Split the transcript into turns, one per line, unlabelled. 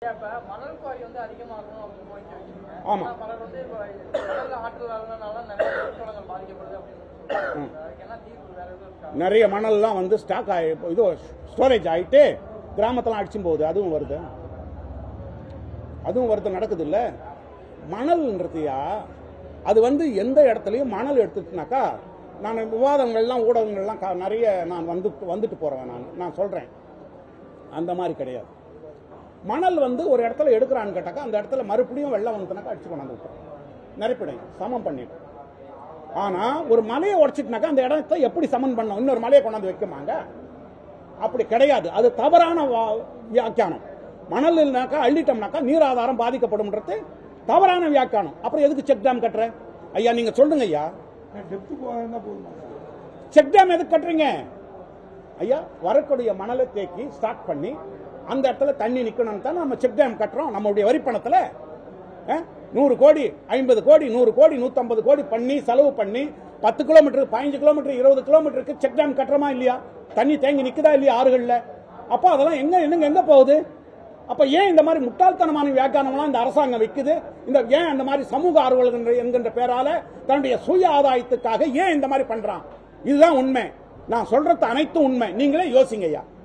இப்ப மணல் குவாரி வந்து அதிகமாகணும் அப்படின்னு கோரிக்கை வைக்கிறீங்க
ஆமா.
ஆனா பலர் வந்து இப்ப கடல்ல ஆற்றல் வளர்ந்தனால நிறைய தொழிற்சாலைகள் பாதிக்கப்படுது அப்படின்னு சொல்றாங்க அதுக்கு என்ன தீர்வு வேற எதுவும் இருக்கா
நிறைய மணல்லாம் வந்து ஸ்டாக் ஆகி இது ஸ்டோரேஜ் ஆயிட்டு கிராமத்தெல்லாம் அடிச்சும் போகுது அதுவும் வருது அதுவும் வருது நடக்குது இல்ல மணல்ன்றதையா அது வந்து எந்த இடத்துலையும் மணல் எடுத்துட்டுனாக்கா நான் விவாதங்கள்லாம் ஊடகங்கள்லாம் கா- நிறைய நான் வந்து வந்துட்டு போறேன் நான் நான் சொல்றேன் அந்த மாதிரி கிடையாது மணல் வந்து ஒரு இடத்துல எடுக்கிறான்னு கேட்டாக்கா அந்த இடத்துல மறுபடியும் வெள்ளம் வந்துனாக்கா அடிச்சு கொண்டாந்து விட்டுரும் நெருப்பிடையும் சமம் பண்ணிடும் ஆனா ஒரு மலையை உடைச்சிட்டுனாக்கா அந்த இடத்தை எப்படி சமன் பண்ணோம் இன்னொரு மலையை கொண்டாந்து வைக்குமாங்க அப்படி கிடையாது அது தவறான வா- வியாக்கியானம் மணல் இல்லைனாக்கா அள்ளிட்டோம்னாக்கா நீர் ஆதாரம் பாதிக்கப்படும்ன்றது தவறான வியாக்கியானம் அப்புறம் எதுக்கு செக் டேம் கட்டுற ஐயா நீங்க சொல்லுங்க ஐயா
டெப்த் போயிருந்தா போதுமா
செக் டேம் எதுக்கு கட்டுறீங்க ஐயா வரக்கூடிய மணலை தேக்கி ஸ்டார்ட் பண்ணி அந்த இடத்துல தண்ணி நிக்கணும் தான் நம்ம செக் டேம் கட்டுறோம் நம்மளுடைய வரி பணத்துல அஹ், நூறு கோடி ஐம்பது கோடி நூறு கோடி நூத்தம்பது கோடி பண்ணி செலவு பண்ணி பத்து கிலோமீட்டர் பதினஞ்சு கிலோமீட்டர் இருபது கிலோமீட்டருக்கு செக் டேம் கட்டுறோமா இல்லையா தண்ணி தேங்கி நிக்குதா இல்லையா ஆறுகள்ல அப்போ அதெல்லாம் எங்க என்னங்க எங்க போகுது அப்ப ஏன் இந்த மாதிரி முட்டாள்தனமான வியாக்கியானம்லாம் இந்த அரசாங்கம் வைக்குது இந்த ஏன் அந்த மாதிரி சமூக ஆர்வலர்கள் என்கின்ற- என்கின்ற பேரால தன்னுடைய சுய ஆதாயத்துக்காக ஏன் இந்த மாதிரி பண்றான் இதுதான் உண்மை நான் சொல்றது அனைத்தும் உண்மை நீங்களே யோசிங்க ஐயா